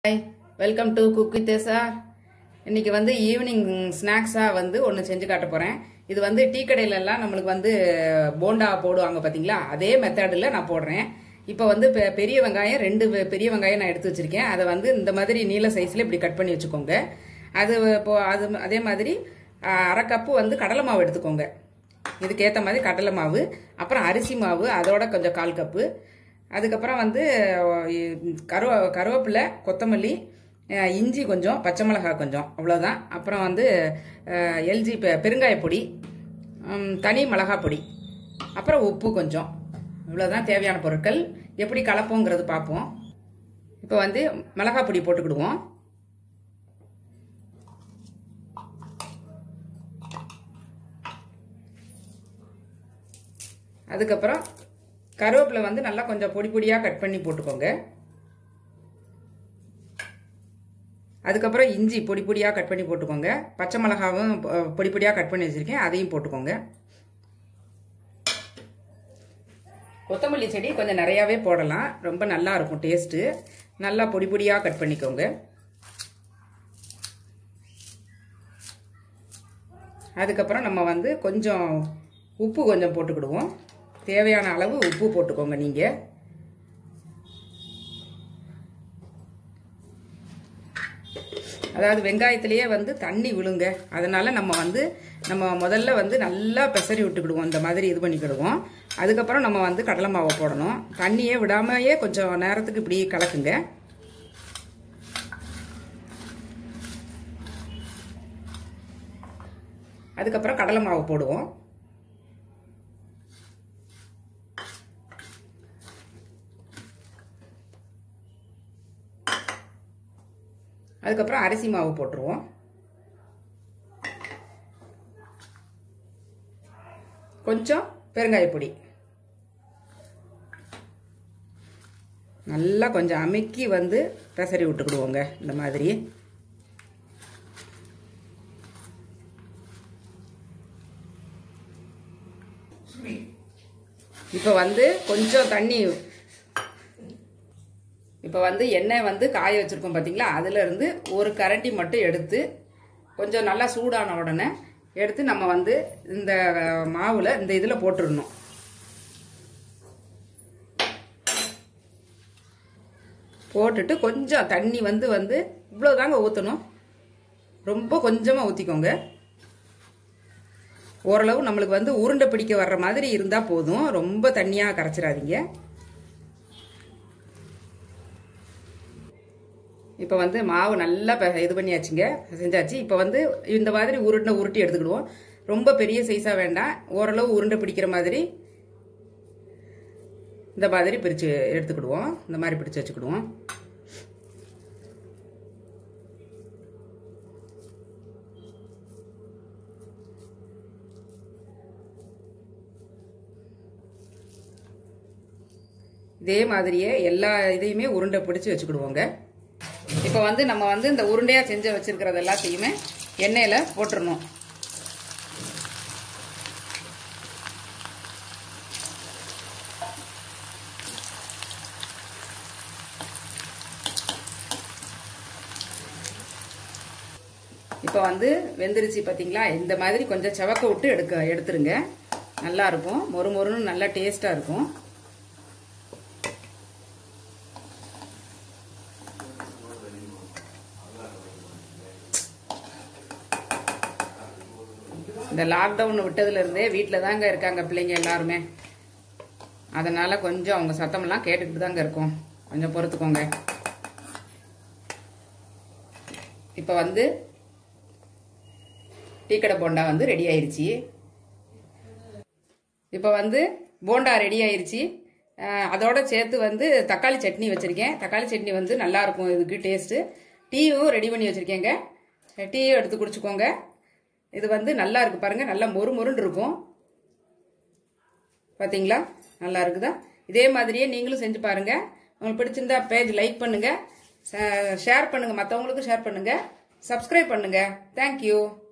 hi welcome to cook with sir இன்னைக்கு வந்து evening ஸ்நாக்ஸாக வந்து ஒன்று செஞ்சு காட்ட போகிறேன் இது வந்து டீ கடையிலலாம் நம்மளுக்கு வந்து போண்டா போடுவாங்க பார்த்தீங்களா அதே மெத்தடில் நான் போடுறேன் இப்போ வந்து பெ- பெரிய வெங்காயம் ரெண்டு பெ- பெரிய வெங்காயம் நான் எடுத்து வச்சிருக்கேன் அதை வந்து இந்த மாதிரி நீல சைஸில் இப்படி கட் பண்ணி வச்சுக்கோங்க அது இப்போ அது அதே மாதிரி ஆ, அரை கப்பு வந்து கடலை மாவு எடுத்துக்கோங்க இதுக்கேற்ற மாதிரி கடலை மாவு அப்புறம் அரிசி மாவு அதோட கொஞ்சம் கால் கப்பு அதுக்கப்புறம் வந்து அஹ், கருவ கருவேப்பிலை கொத்தமல்லி அஹ், இஞ்சி கொஞ்சம் பச்சை மிளகாய் கொஞ்சம் அவ்வளோதான் அப்புறம் வந்து அஹ், எல்ஜி பெ- பெருங்காய பொடி ம், தனி மிளகாய் பொடி அப்புறம் உப்பு கொஞ்சம் இவ்வளோதான் தேவையான பொருட்கள் எப்படி கலப்போங்கிறது பார்ப்போம் இப்போ வந்து மிளகாய் பொடி போட்டுக்கிடுவோம் அதுக்கப்புறம் கருவேப்பிலை வந்து நல்லா கொஞ்சம் பொடி பொடியாக கட் பண்ணி போட்டுக்கோங்க அதுக்கப்புறம் இஞ்சி பொடி பொடியாக கட் பண்ணி போட்டுக்கோங்க பச்சை மிளகாவும் பொ- பொடி பொடியாக கட் பண்ணி வச்சுருக்கேன் அதையும் போட்டுக்கோங்க கொத்தமல்லி செடி கொஞ்சம் நிறையாவே போடலாம் ரொம்ப நல்லா இருக்கும் டேஸ்ட்டு நல்லா பொடி பொடியாக கட் பண்ணிக்கோங்க அதுக்கப்புறம் நம்ம வந்து கொஞ்சம் உப்பு கொஞ்சம் போட்டுக்கிடுவோம் தேவையான அளவு உப்பு போட்டுக்கோங்க நீங்கள் அதாவது வெங்காயத்திலேயே வந்து தண்ணி விழுங்க அதனால நம்ம வந்து நம்ம முதல்ல வந்து நல்லா பெசரி விட்டுக்கிடுவோம் இந்த மாதிரி இது பண்ணிக்கிடுவோம் அதுக்கப்புறம் நம்ம வந்து கடலை மாவை போடணும் தண்ணியே விடாமையே கொஞ்சம் நேரத்துக்கு இப்படி கலக்குங்க அதுக்கப்புறம் கடலை மாவு போடுவோம் அதுக்கப்புறம் அரிசி மாவு போட்டுருவோம் கொஞ்சம் பெருங்காய பொடி நல்லா கொஞ்சம் அமுக்கி வந்து பெசரி விட்டுக்கிடுவோங்க இந்த மாதிரி இப்போ வந்து கொஞ்சம் தண்ணி இப்போ வந்து எண்ணெய் வந்து காய வச்சுருக்கோம் பார்த்தீங்களா அதுல இருந்து ஒரு கரண்டி மட்டும் எடுத்து கொஞ்சம் நல்லா சூடான உடனே எடுத்து நம்ம வந்து இந்த மாவில் இந்த இதில் போட்டுடணும் போட்டுட்டு கொஞ்சம் தண்ணி வந்து வந்து இவ்வளோதாங்க ஊற்றணும் ரொம்ப கொஞ்சமாக ஊற்றிக்கோங்க ஓரளவு நம்மளுக்கு வந்து உருண்டை பிடிக்க வர்ற மாதிரி இருந்தால் போதும் ரொம்ப தண்ணியாக கரைச்சிடாதீங்க இப்போ வந்து மாவு நல்லா பெ- இது பண்ணியாச்சுங்க செஞ்சாச்சு இப்போ வந்து இந்த மாதிரி உருண்டை உருட்டி எடுத்துக்கிடுவோம் ரொம்ப பெரிய சைஸாக வேண்டாம் ஓரளவு உருண்டை பிடிக்கிற மாதிரி இந்த மாதிரி பிரித்து எடுத்துக்கிடுவோம் இந்த மாதிரி பிடிச்சு வச்சுக்கிடுவோம் இதே மாதிரியே எல்லா இதையுமே உருண்டை பிடிச்சி வச்சுக்கிடுவோங்க இப்போ வந்து நம்ம வந்து இந்த உருண்டையாக செஞ்சு வச்சிருக்கிறது எல்லாத்தையுமே எண்ணெயில் போட்டுறணும் இப்போ வந்து வெந்துருச்சு பார்த்தீங்களா இந்த மாதிரி கொஞ்சம் செவக்க விட்டு எடுக்க எடுத்துருங்க நல்லா இருக்கும் மொறு மொறுன்னு நல்லா டேஸ்ட்டாக இருக்கும் இந்த லாக்டவுன் விட்டதுல இருந்தே வீட்டில் தாங்க இருக்காங்க பிள்ளைங்க எல்லாருமே அதனால கொஞ்சம் அவங்க சத்தமெல்லாம் கேட்டுக்கிட்டு தாங்க இருக்கும் கொஞ்சம் பொறுத்துக்கோங்க இப்போ வந்து டீக்கடை போண்டா வந்து ரெடி ஆயிருச்சு இப்போ வந்து போண்டா ரெடி ஆயிருச்சு அஹ் அதோட சேர்த்து வந்து தக்காளி சட்னி வச்சுருக்கேன் தக்காளி சட்னி வந்து நல்லா இருக்கும் இதுக்கு டேஸ்ட்டு டீயும் ரெடி பண்ணி வச்சுருக்கேங்க டீயும் எடுத்து குடிச்சுக்கோங்க இது வந்து நல்லா இருக்கு பாருங்க நல்லா மொறு மொறுன்னு இருக்கும் பாத்தீங்களா நல்லா இருக்குதா இதே மாதிரியே நீங்களும் செஞ்சு பாருங்க உங்களுக்கு பிடிச்சிருந்தா பேஜ் லைக் பண்ணுங்க ஷேர் பண்ணுங்க மற்றவங்களுக்கும் ஷேர் பண்ணுங்க சப்ஸ்கிரைப் பண்ணுங்க தேங்க்யூ